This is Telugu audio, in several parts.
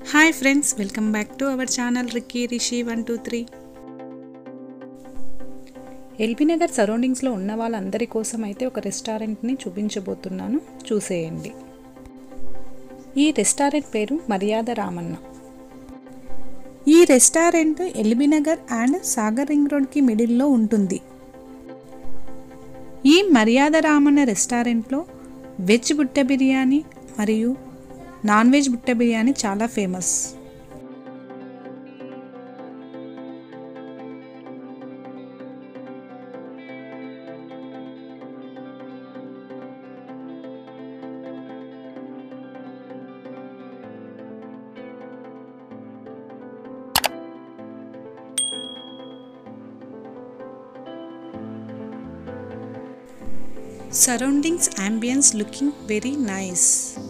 hi friends welcome back to our channel Ricky Rishi one two three LB Nagar సరౌండింగ్స్లో ఉన్న వాళ్ళందరి కోసం అయితే ఒక రెస్టారెంట్ని చూపించబోతున్నాను చూసేయండి ఈ రెస్టారెంట్ పేరు మర్యాద రామన్న ఈ restaurant LB Nagar and Sagar ring రోడ్కి మిడిల్లో ఉంటుంది ఈ మర్యాద రామన్న రెస్టారెంట్లో వెజ్ బుట్ట బిర్యానీ మరియు నాన్ వెజ్ బుట్ట బిర్యానీ చాలా famous surroundings ambience looking very nice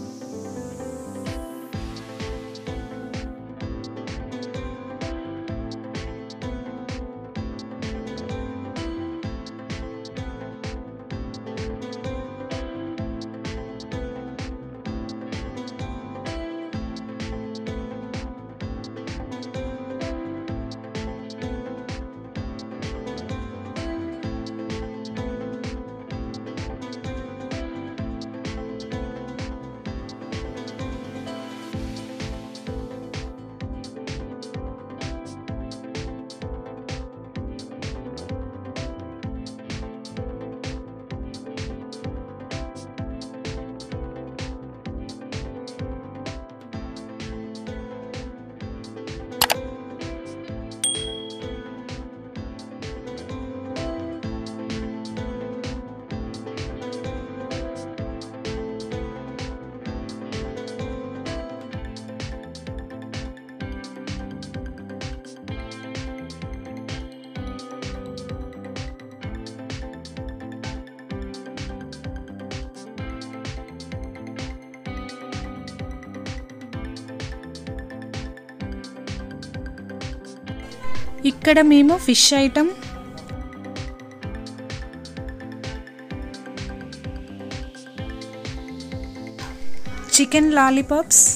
ఇక్కడ మేము fish item chicken lollipops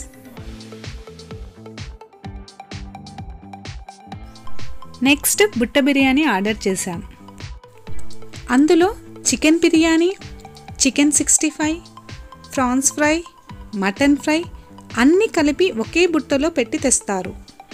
next బుట్ట బిర్యానీ ఆర్డర్ చేశాం అందులో chicken biryani chicken sixty five prawns fry mutton fry అన్నీ కలిపి ఒకే బుట్టలో పెట్టి తెస్తారు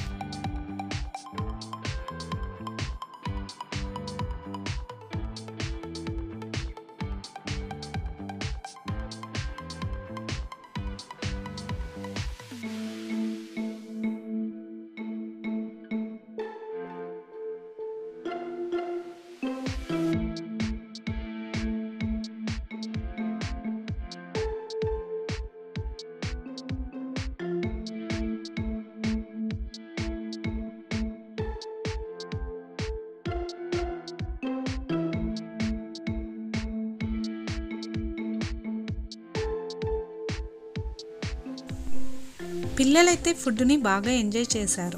పిల్లలైతే ఫుడ్ని బాగా ఎంజాయ్ చేశారు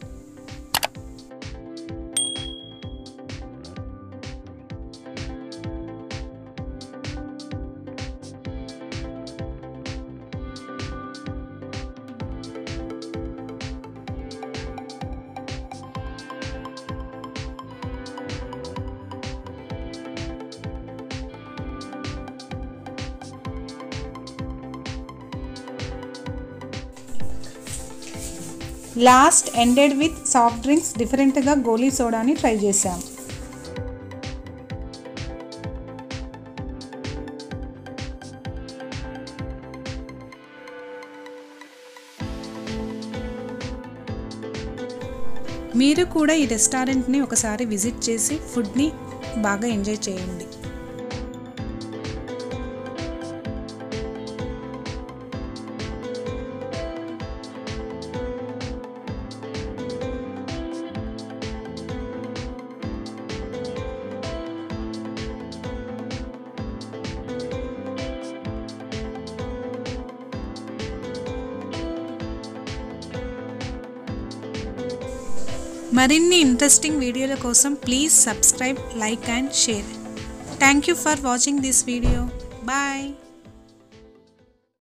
last ended with soft drinks డిఫరెంట్గా గోలీ సోడాని ట్రై చేశాం మీరు కూడా ఈ రెస్టారెంట్ని ఒకసారి విజిట్ చేసి ఫుడ్ని బాగా ఎంజాయ్ చేయండి మరిన్ని ఇంట్రెస్టింగ్ వీడియోల కోసం please subscribe like and share thank you for watching this video bye